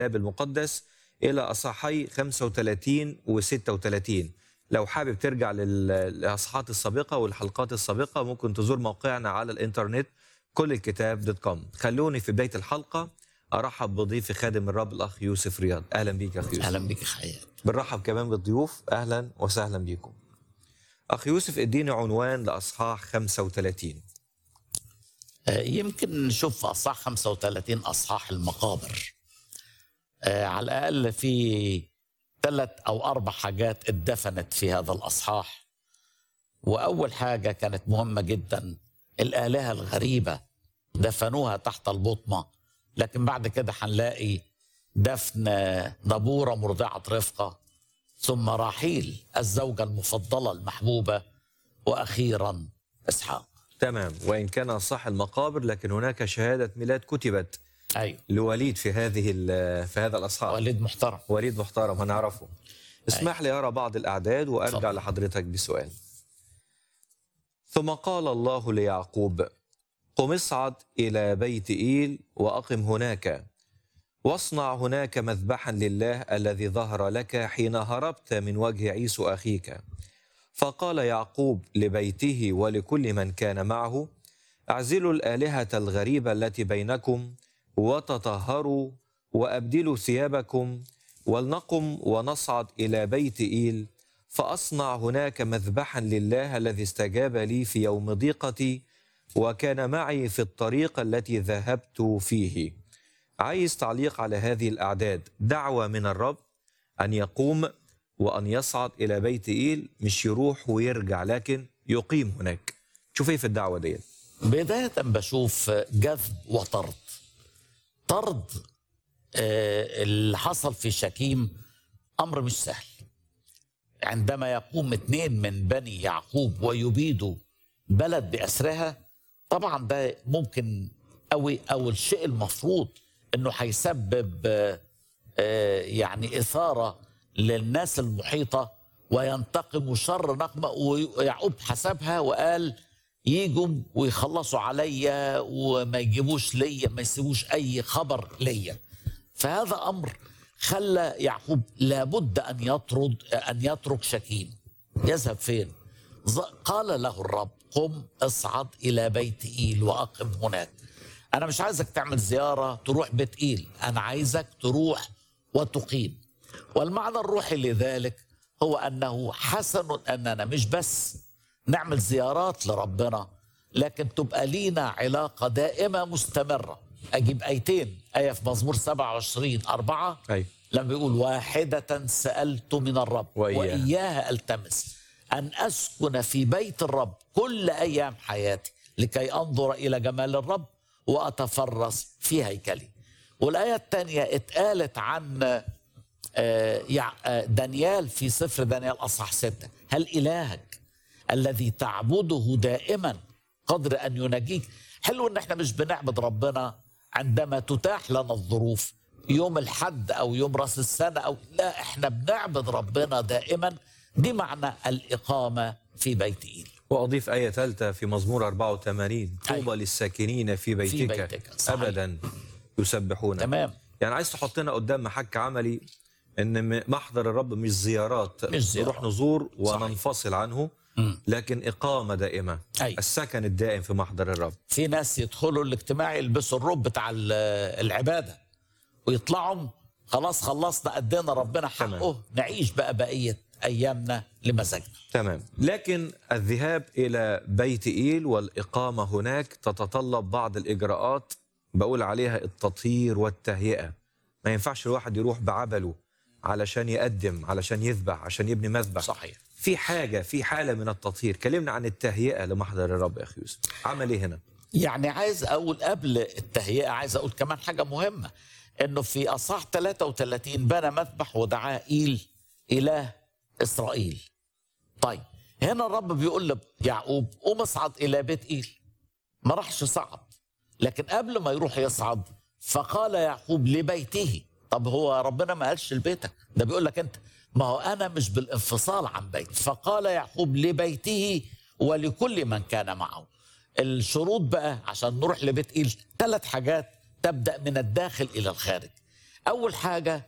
الكتاب المقدس إلى أصحي 35 و 36 لو حابب ترجع لل- للأصحاحات السابقة والحلقات السابقة ممكن تزور موقعنا على الإنترنت كل الكتاب دوت كوم خلوني في بداية الحلقة أرحب بضيفي خادم الرب الأخ يوسف رياض أهلا بيك يا أخ يوسف اهلا بك خير بنرحب كمان بالضيوف أهلا وسهلا بيكم أخ يوسف اديني عنوان لأصحاح 35 آه، يمكن نشوف في اصحاح 35 اصحاح المقابر آه، على الاقل في ثلاث او اربع حاجات اتدفنت في هذا الاصحاح واول حاجه كانت مهمه جدا الالهه الغريبه دفنوها تحت البطمه لكن بعد كده هنلاقي دفن دبوره مرضعه رفقه ثم راحيل الزوجه المفضله المحبوبه واخيرا اسحاق تمام وإن كان صح المقابر لكن هناك شهادة ميلاد كتبت ايوه لوليد في هذه ال- في هذا الأصحاح وليد محترم وليد محترم هنعرفه اسمح لي أرى بعض الأعداد وأرجع اتفضل. لحضرتك بسؤال ثم قال الله ليعقوب قم اصعد إلى بيت إيل وأقم هناك واصنع هناك مذبحا لله الذي ظهر لك حين هربت من وجه عيسو أخيك فقال يعقوب لبيته ولكل من كان معه اعزلوا الآلهة الغريبة التي بينكم وتطهروا وأبدلوا ثيابكم ولنقم ونصعد إلى بيت إيل فأصنع هناك مذبحا لله الذي استجاب لي في يوم ضيقتي وكان معي في الطريق التي ذهبت فيه عايز تعليق على هذه الأعداد دعوة من الرب أن يقوم وأن يصعد إلى بيت إيل مش يروح ويرجع لكن يقيم هناك شوف ايه في الدعوة دي بداية بشوف جذب وطرد طرد آه، اللي حصل في شكيم أمر مش سهل عندما يقوم اثنين من بني يعقوب ويبيدوا بلد بأسرها طبعا ده ممكن أوي أو الشيء المفروض أنه هيسبب آه، آه، يعني إثارة للناس المحيطة وينتقم شر نقمة ويعقوب حسبها وقال يجوا ويخلصوا عليا وما يجيبوش ليا ما يسيبوش أي خبر ليا فهذا أمر خلى يعقوب لابد أن يطرد أن يترك شكيم يذهب فين ز- قال له الرب قم اصعد إلى بيت إيل وأقم هناك أنا مش عايزك تعمل زيارة تروح بيت إيل أنا عايزك تروح وتقيم والمعنى الروحي لذلك هو أنه حسن أننا مش بس نعمل زيارات لربنا لكن تبقى لينا علاقة دائمة مستمرة أجيب آيتين آية في مزمور 27 أربعة أي لما بيقول واحدة سألت من الرب وإياها. وإياها ألتمس أن أسكن في بيت الرب كل أيام حياتي لكي أنظر إلى جمال الرب وأتفرس في هيكلي والآية الثانية اتقالت عن آه، يع- آه، دانيال في سفر دانيال أصح ستة هل إلهك الذي تعبده دائما قدر أن ينجيك حلو أن احنا مش بنعبد ربنا عندما تتاح لنا الظروف يوم الحد أو يوم رأس السنة أو لا احنا بنعبد ربنا دائما دي معنى الإقامة في بيت إيل وأضيف آية ثالثة في مزمور 84 طوبى أيوة. للساكنين في بيتك, بيتك، صحيح. أبدا يسبحون تمام يعني عايز تحطنا قدام محك عملي ان م- محضر الرب مش زيارات مش زيارات. نروح نزور صحيح. وننفصل عنه مم. لكن إقامة دائمة أي. السكن الدائم في محضر الرب في ناس يدخلوا الاجتماع يلبسوا الروب بتاع ال- العبادة ويطلعوا خلاص خلصنا أدينا ربنا تمام. حقه نعيش بقى بقية أيامنا لمزاجنا تمام لكن الذهاب إلى بيت إيل والإقامة هناك تتطلب بعض الإجراءات بقول عليها التطهير والتهيئة ما ينفعش الواحد يروح بعبله علشان يقدم علشان يذبح عشان يبني مذبح صحيح في حاجة في حالة من التطهير كلمنا عن التهيئة لمحضر الرب يا أخي يوسف عمل إيه هنا يعني عايز اقول قبل التهيئه عايز اقول كمان حاجه مهمه انه في اصحاح 33 بنى مذبح ودعاه ايل اله اسرائيل. طيب هنا الرب بيقول ليعقوب قوم اصعد الى بيت ايل. ما راحش صعد لكن قبل ما يروح يصعد فقال يعقوب لبيته طب هو ربنا ما قالش لبيتك ده بيقول لك انت ما هو انا مش بالانفصال عن بيت فقال يعقوب لبيته ولكل من كان معه الشروط بقى عشان نروح لبيت ايل ثلاث حاجات تبدا من الداخل الى الخارج اول حاجه